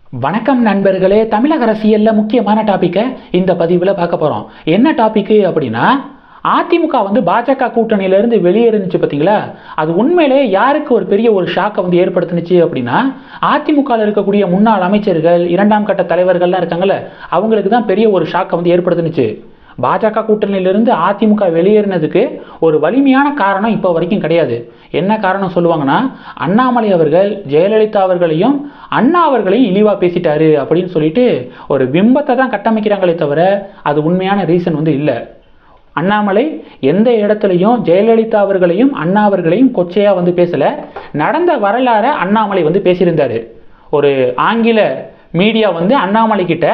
வணக்கம் நண்பர்களே தமிழக அரசியலில் முக்கியமான டாப்பிக்கை இந்த பதிவில் பார்க்க போகிறோம் என்ன டாபிக்கு அப்படின்னா அதிமுக வந்து பாஜக கூட்டணியிலேருந்து வெளியேறுனுச்சு பார்த்தீங்களா அது உண்மையிலே யாருக்கு ஒரு பெரிய ஒரு ஷாக்கை வந்து ஏற்படுத்துனுச்சு அப்படின்னா அதிமுகவில் இருக்கக்கூடிய முன்னாள் அமைச்சர்கள் இரண்டாம் கட்ட தலைவர்கள்லாம் இருக்காங்கல்ல அவங்களுக்கு தான் பெரிய ஒரு ஷாக்கை வந்து ஏற்படுத்துனுச்சு பாஜக கூட்டணியிலிருந்து அதிமுக வெளியேறினதுக்கு ஒரு வலிமையான காரணம் இப்போ வரைக்கும் கிடையாது என்ன காரணம் சொல்லுவாங்கன்னா அண்ணாமலை அவர்கள் ஜெயலலிதா அவர்களையும் அண்ணா அவர்களையும் இழிவாக பேசிட்டாரு அப்படின்னு சொல்லிட்டு ஒரு பிம்பத்தை தான் கட்டமைக்கிறாங்களே தவிர அது உண்மையான ரீசன் வந்து இல்லை அண்ணாமலை எந்த இடத்துலையும் ஜெயலலிதா அவர்களையும் அண்ணா அவர்களையும் கொச்சையாக வந்து பேசலை நடந்த வரலாறை அண்ணாமலை வந்து பேசியிருந்தார் ஒரு ஆங்கில மீடியா வந்து அண்ணாமலை கிட்ட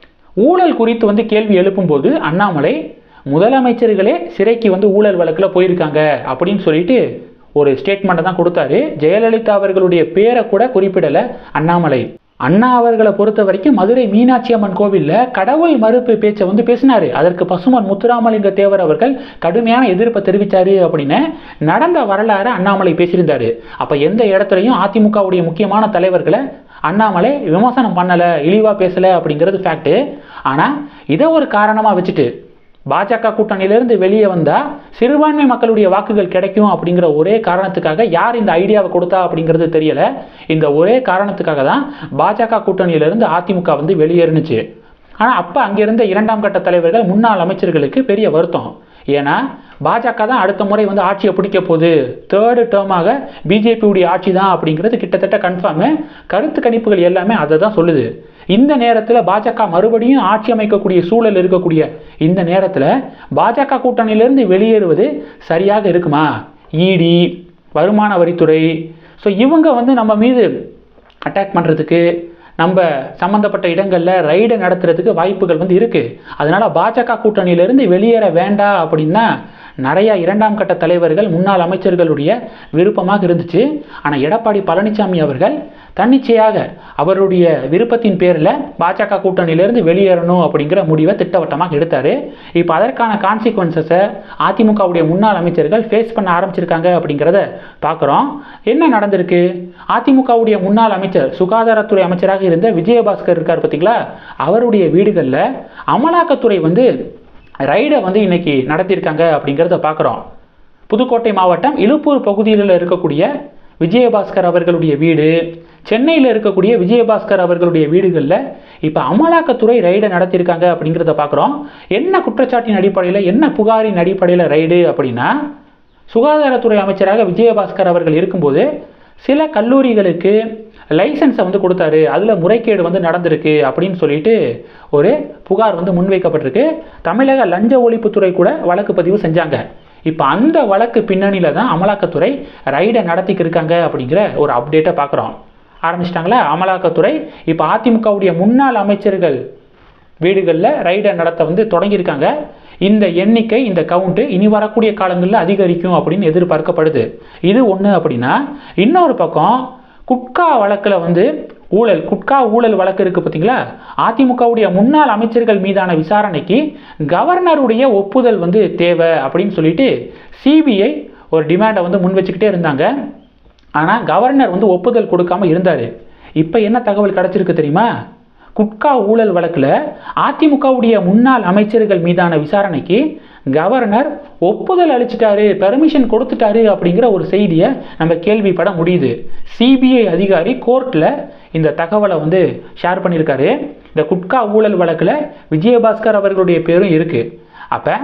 ஊழல் குறித்து வந்து கேள்வி எழுப்பும்போது அண்ணாமலை முதலமைச்சர்களே சிறைக்கு வந்து ஊழல் வழக்கில் போயிருக்காங்க அப்படின்னு சொல்லிட்டு ஒரு ஸ்டேட்மெண்ட்டை தான் கொடுத்தாரு ஜெயலலிதா அவர்களுடைய பேரை கூட குறிப்பிடலை அண்ணாமலை அண்ணா அவர்களை பொறுத்த வரைக்கும் மதுரை மீனாட்சி அம்மன் கோவிலில் கடவுள் மறுப்பு பேச்சை வந்து பேசினாரு அதற்கு பசுமன் முத்துராமலிங்க தேவர் அவர்கள் கடுமையான எதிர்ப்பை தெரிவித்தாரு அப்படின்னு நடந்த வரலாறு அண்ணாமலை பேசியிருந்தாரு அப்போ எந்த இடத்துலையும் அதிமுகவுடைய முக்கியமான தலைவர்களை அண்ணாமலை விமர்சனம் பண்ணலை இழிவாக பேசலை அப்படிங்கிறது ஃபேக்ட்டு ஆனால் இதை ஒரு காரணமாக வச்சுட்டு பாஜக கூட்டணியிலிருந்து வெளியே வந்தால் சிறுபான்மை மக்களுடைய வாக்குகள் கிடைக்கும் அப்படிங்கிற ஒரே காரணத்துக்காக யார் இந்த ஐடியாவை கொடுத்தா அப்படிங்கிறது தெரியல இந்த ஒரே காரணத்துக்காக தான் பாஜக கூட்டணியிலிருந்து அதிமுக வந்து வெளியேறுனுச்சு ஆனால் அப்போ அங்கிருந்த இரண்டாம் கட்ட தலைவர்கள் முன்னாள் அமைச்சர்களுக்கு பெரிய வருத்தம் ஏன்னா பாஜக தான் அடுத்த முறை வந்து ஆட்சியை பிடிக்க போகுது தேர்டு டேர்மாக பிஜேபியுடைய ஆட்சி தான் அப்படிங்கிறது கிட்டத்தட்ட கன்ஃபார்மு கருத்து கணிப்புகள் எல்லாமே அதை தான் சொல்லுது இந்த நேரத்தில் பாஜக மறுபடியும் ஆட்சி அமைக்கக்கூடிய சூழல் இருக்கக்கூடிய இந்த நேரத்தில் பாஜக கூட்டணியிலிருந்து வெளியேறுவது சரியாக இருக்குமா இடி வருமான வரித்துறை ஸோ இவங்க வந்து நம்ம மீது அட்டாக் பண்ணுறதுக்கு நம்ம சம்மந்தப்பட்ட இடங்களில் ரைடை நடத்துறதுக்கு வாய்ப்புகள் வந்து இருக்குது அதனால் பாஜக கூட்டணியிலிருந்து வெளியேற வேண்டாம் அப்படின்னா நிறையா இரண்டாம் கட்ட தலைவர்கள் முன்னாள் அமைச்சர்களுடைய விருப்பமாக இருந்துச்சு ஆனால் எடப்பாடி பழனிசாமி அவர்கள் தன்னிச்சையாக அவருடைய விருப்பத்தின் பேரில் பாஜக கூட்டணியிலிருந்து வெளியேறணும் அப்படிங்கிற முடிவை திட்டவட்டமாக எடுத்தார் இப்போ அதற்கான கான்சிக்வன்சஸை அதிமுகவுடைய முன்னாள் அமைச்சர்கள் ஃபேஸ் பண்ண ஆரம்பிச்சிருக்காங்க அப்படிங்கிறத பார்க்குறோம் என்ன நடந்திருக்கு அதிமுகவுடைய முன்னாள் அமைச்சர் சுகாதாரத்துறை அமைச்சராக இருந்த விஜயபாஸ்கர் இருக்கார் பார்த்தீங்களா அவருடைய வீடுகளில் அமலாக்கத்துறை வந்து ரைடை வந்து இன்னைக்கு நடத்தியிருக்காங்க அப்படிங்கிறத பார்க்குறோம் புதுக்கோட்டை மாவட்டம் இலுப்பூர் பகுதியில் இருக்கக்கூடிய விஜயபாஸ்கர் அவர்களுடைய வீடு சென்னையில் இருக்கக்கூடிய விஜயபாஸ்கர் அவர்களுடைய வீடுகளில் இப்போ அமலாக்கத்துறை ரைடை நடத்தியிருக்காங்க அப்படிங்கிறத பார்க்குறோம் என்ன குற்றச்சாட்டின் அடிப்படையில் என்ன புகாரின் அடிப்படையில் ரைடு அப்படின்னா சுகாதாரத்துறை அமைச்சராக விஜயபாஸ்கர் அவர்கள் இருக்கும்போது சில கல்லூரிகளுக்கு லைசன்ஸை வந்து கொடுத்தாரு அதில் முறைகேடு வந்து நடந்திருக்கு அப்படின்னு சொல்லிட்டு ஒரு புகார் வந்து முன்வைக்கப்பட்டிருக்கு தமிழக லஞ்ச ஒழிப்புத்துறை கூட வழக்கு பதிவு செஞ்சாங்க இப்போ அந்த வழக்கு பின்னணியில் தான் அமலாக்கத்துறை ரைடை நடத்திக்கு இருக்காங்க அப்படிங்கிற ஒரு அப்டேட்டை பார்க்குறோம் ஆரம்பிச்சிட்டாங்களா அமலாக்கத்துறை இப்போ அதிமுகவுடைய முன்னாள் அமைச்சர்கள் வீடுகளில் ரைடை நடத்த வந்து தொடங்கியிருக்காங்க இந்த எண்ணிக்கை இந்த கவுண்ட்டு இனி வரக்கூடிய காலங்களில் அதிகரிக்கும் அப்படின்னு எதிர்பார்க்கப்படுது இது ஒன்று அப்படின்னா இன்னொரு பக்கம் குட்கா வழக்கில் வந்து ஊழல் குட்கா ஊழல் வழக்கு இருக்குது பார்த்தீங்களா அதிமுகவுடைய முன்னாள் அமைச்சர்கள் மீதான விசாரணைக்கு கவர்னருடைய ஒப்புதல் வந்து தேவை அப்படின்னு சொல்லிட்டு சிபிஐ ஒரு டிமாண்டை வந்து முன் வச்சுக்கிட்டே இருந்தாங்க ஆனால் கவர்னர் வந்து ஒப்புதல் கொடுக்காம இருந்தார் இப்போ என்ன தகவல் கிடச்சிருக்கு தெரியுமா குட்கா ஊழல் வழக்கில் அதிமுகவுடைய முன்னாள் அமைச்சர்கள் மீதான விசாரணைக்கு கவர்னர் ஒப்புதல் அளிச்சிட்டாரு பெர்மிஷன் கொடுத்துட்டாரு அப்படிங்கிற ஒரு செய்தியை நம்ம கேள்விப்பட முடியுது சிபிஐ அதிகாரி கோர்ட்டில் இந்த தகவலை வந்து ஷேர் பண்ணியிருக்காரு இந்த குட்கா ஊழல் வழக்கில் விஜயபாஸ்கர் அவர்களுடைய பேரும் இருக்குது அப்போ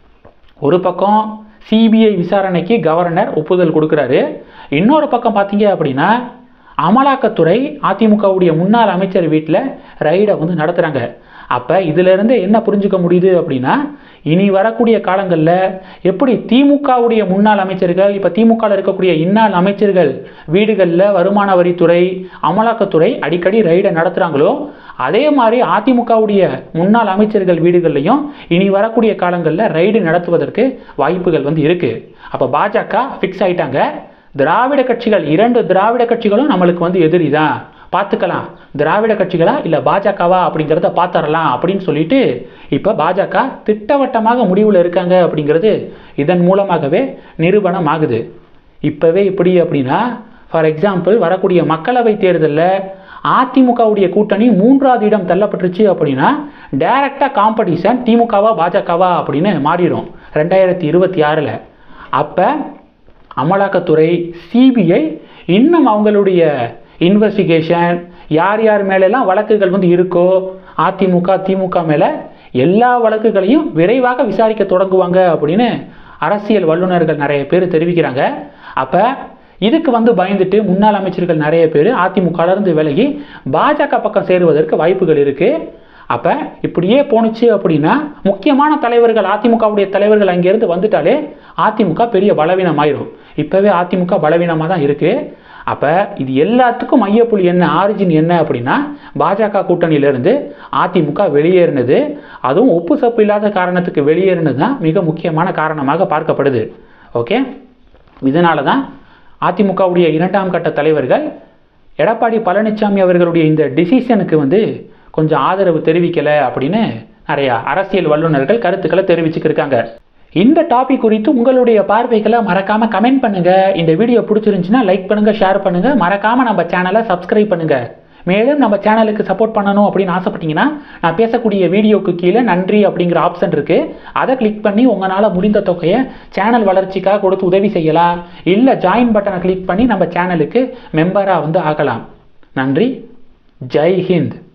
ஒரு பக்கம் சிபிஐ விசாரணைக்கு கவர்னர் ஒப்புதல் கொடுக்குறாரு இன்னொரு பக்கம் பார்த்தீங்க அப்படின்னா அமலாக்கத்துறை அதிமுகவுடைய முன்னாள் அமைச்சர் வீட்டில் ரைடை வந்து நடத்துகிறாங்க அப்போ இதிலிருந்து என்ன புரிஞ்சுக்க முடியுது அப்படின்னா இனி வரக்கூடிய காலங்களில் எப்படி திமுகவுடைய முன்னாள் அமைச்சர்கள் இப்போ திமுகவில் இருக்கக்கூடிய இன்னாள் அமைச்சர்கள் வீடுகளில் வருமான வரித்துறை அமலாக்கத்துறை அடிக்கடி ரைடை நடத்துகிறாங்களோ அதே மாதிரி அதிமுகவுடைய முன்னாள் அமைச்சர்கள் வீடுகள்லையும் இனி வரக்கூடிய காலங்களில் ரைடு நடத்துவதற்கு வாய்ப்புகள் வந்து இருக்குது அப்போ பாஜக ஃபிக்ஸ் ஆயிட்டாங்க திராவிட கட்சிகள் இரண்டு திராவிட கட்சிகளும் நம்மளுக்கு வந்து எதிரி தான் பார்த்துக்கலாம் திராவிட கட்சிகளா இல்லை பாஜகவா அப்படிங்கிறத பார்த்துடலாம் அப்படின்னு சொல்லிட்டு இப்போ பாஜக திட்டவட்டமாக முடிவில் இருக்காங்க அப்படிங்கிறது இதன் மூலமாகவே நிரூபணம் ஆகுது இப்போவே இப்படி அப்படின்னா ஃபார் எக்ஸாம்பிள் வரக்கூடிய மக்களவை தேர்தலில் அதிமுகவுடைய கூட்டணி மூன்றாவது இடம் தள்ளப்பட்டுருச்சு அப்படின்னா டைரக்டாக காம்படிஷன் திமுகவா பாஜகவா அப்படின்னு மாறிடும் ரெண்டாயிரத்தி இருபத்தி ஆறில் அப்போ அமலாக்கத்துறை சிபிஐ இன்னும் அவங்களுடைய இன்வெஸ்டிகேஷன் யார் யார் மேலெல்லாம் வழக்குகள் வந்து இருக்கோ அதிமுக திமுக மேலே எல்லா வழக்குகளையும் விரைவாக விசாரிக்க தொடங்குவாங்க அப்படின்னு அரசியல் வல்லுநர்கள் நிறைய பேர் தெரிவிக்கிறாங்க அப்போ இதுக்கு வந்து பயந்துட்டு முன்னாள் அமைச்சர்கள் நிறைய பேர் அதிமுகலேருந்து விலகி பாஜக பக்கம் சேருவதற்கு வாய்ப்புகள் இருக்குது அப்போ இப்படியே போணுச்சு அப்படின்னா முக்கியமான தலைவர்கள் அதிமுகவுடைய தலைவர்கள் அங்கேருந்து வந்துட்டாலே அதிமுக பெரிய பலவீனமாயிரும் இப்போவே அதிமுக பலவீனமாக தான் இருக்குது அப்போ இது எல்லாத்துக்கும் மையப்புள்ளி என்ன ஆரிஜின் என்ன அப்படின்னா பாஜக கூட்டணியிலிருந்து அதிமுக வெளியேறினது அதுவும் ஒப்பு சப்பு இல்லாத காரணத்துக்கு வெளியேறினது தான் மிக முக்கியமான காரணமாக பார்க்கப்படுது ஓகே இதனால தான் அதிமுகவுடைய இரண்டாம் கட்ட தலைவர்கள் எடப்பாடி பழனிசாமி அவர்களுடைய இந்த டிசிஷனுக்கு வந்து கொஞ்சம் ஆதரவு தெரிவிக்கலை அப்படின்னு நிறையா அரசியல் வல்லுநர்கள் கருத்துக்களை தெரிவிச்சுக்கிருக்காங்க இந்த டாபிக் குறித்து உங்களுடைய பார்வைகளை மறக்காம கமெண்ட் பண்ணுங்க இந்த வீடியோ பிடிச்சிருந்துச்சுன்னா லைக் பண்ணுங்க ஷேர் பண்ணுங்க மறக்காம நம்ம சேனலை சப்ஸ்கிரைப் பண்ணுங்க மேலும் நம்ம சேனலுக்கு சப்போர்ட் பண்ணணும் அப்படின்னு ஆசைப்பட்டீங்கன்னா நான் பேசக்கூடிய வீடியோக்கு கீழே நன்றி அப்படிங்கிற ஆப்ஷன் இருக்கு அதை கிளிக் பண்ணி உங்களால் முடிந்த தொகையை சேனல் வளர்ச்சிக்காக கொடுத்து உதவி செய்யலாம் இல்லை ஜாயின் பட்டனை கிளிக் பண்ணி நம்ம சேனலுக்கு மெம்பராக வந்து ஆகலாம் நன்றி ஜெய் ஹிந்த்